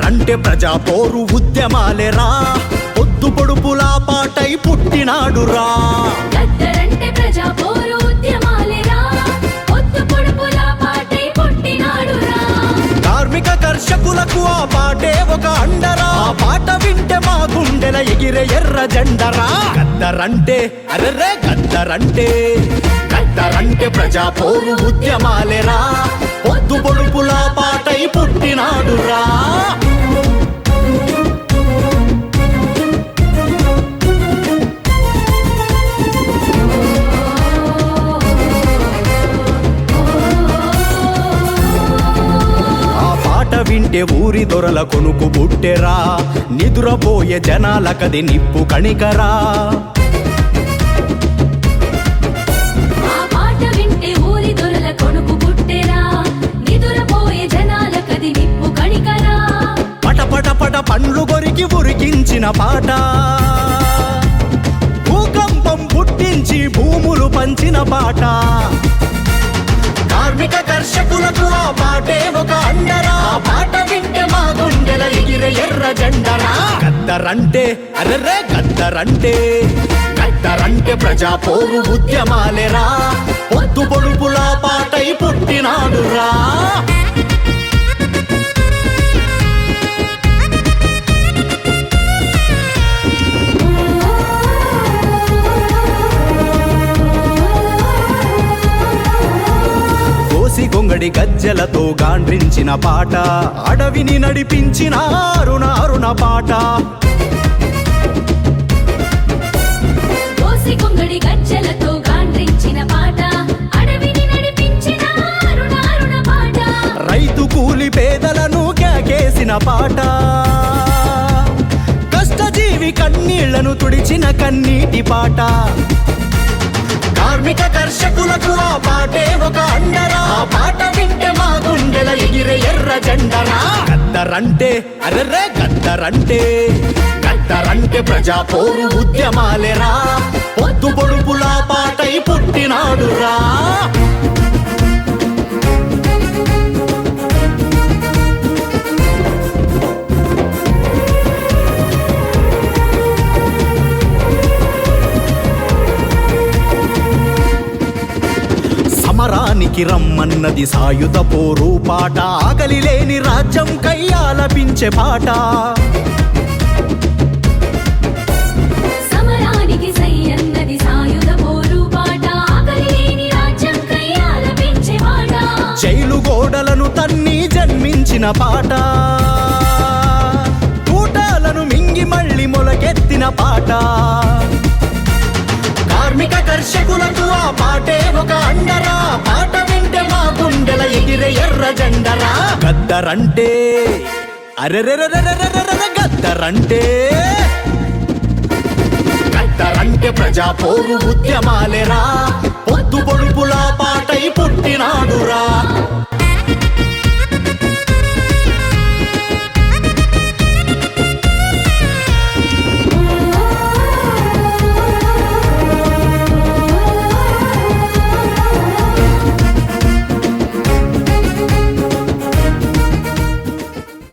గద్దరంటే ప్రజా పోరు ఉద్యమాలేరా పొద్దు పొడుపులా పాటై పుట్టినాడురా గద్దరంటే ప్రజా పోరు ఉద్యమాలేరా పొత్తు పొడుపులా పాటై పుట్టినాడురా కార్మిక కర్షకులకు ఆ పాటే ఒక అండరా ఆ పాట వింటే మా గుండెల ఎగిరే ఎర్ర జెండరా గద్దరంటే అరెరే గద్దరంటే గద్దరంటే ప్రజా పోరు ఉద్యమాలేరా పొద్దు పొడుపులా పాటై పుట్టినాడురా ఆ పాట వింటే ఊరి దొరల కొనుకు పుట్టెరా నిదురపోయే జనాలకది నిప్పు కణికరా ఆ పాట వింటే ఊరి దొరల కొడుకు పుట్టెరా నిదురపోయే జనాలకది నిప్పు కణికరా పట పట పట పండ్లు కొరికి ఉరికించిన పాట భూకంపం పుట్టించి భూములు పంచిన పాట కార్మిక కర్షకులకు ఆ పాటే ఒక అండరా ఆ పాట వింటే మా గుండెల ఎగిరే ఎర్ర జెండరా గద్దరంటే అరెరే గద్దరంటే గద్దరంటే ప్రజా పోరు ఉద్యమాలేరా పొద్దు పొడుపులా పాటై పుట్టినాడురా కోసి గొంగడి గజ్జలతో గాండ్రించిన పాట అడవిని నడిపించిన అరుణ అరుణ పాట కోసి కొంగడి గజ్జలతో గాండ్రించిన పాట అడవిని నడిపించిన అరుణ అరుణ పాట రైతు కూలి పేదలను కేకేసిన పాట కష్టజీవి కన్నీళ్లను తుడిచిన కన్నీటి పాట కార్మిక కర్షకులకు ఆ పాటే ఒక అండరా ఆ పాట వింటే మా గుండెల ఎగిరే ఎర్ర జెండరా గద్దరంటే అరెరే గద్దరంటే గద్దరంటే ప్రజా పోరు ఉద్యమాలేరా పొద్దు పొడుపులా పాటై పుట్టినాడురా సమరానికి రమ్మన్నది సాయుధ పోరు పాట ఆకలి లేని రాజ్యం కయ్యాలపించే పాట సమరానికి సై అన్నది సాయుధ పోరు పాట ఆకలి లేని రాజ్యం కై ఆలపించే పాట జైలు గోడలను తన్ని జన్మించిన పాట కూటాలను మింగి మళ్ళీ మొలకెత్తిన పాట కార్మిక కర్షకులకు ఆ పాటే ఒక అండరా ఆ పాట వింటే మా గుండెల ఎగిరే ఎర్ర జెండరా గద్దరంటే అరెరెరెరెరెరెరెరె గద్దరంటే గద్దరంటే ప్రజా పోరు ఉద్యమాలేరా పొద్దు పొడుపులా పాటై పుట్టినాడురా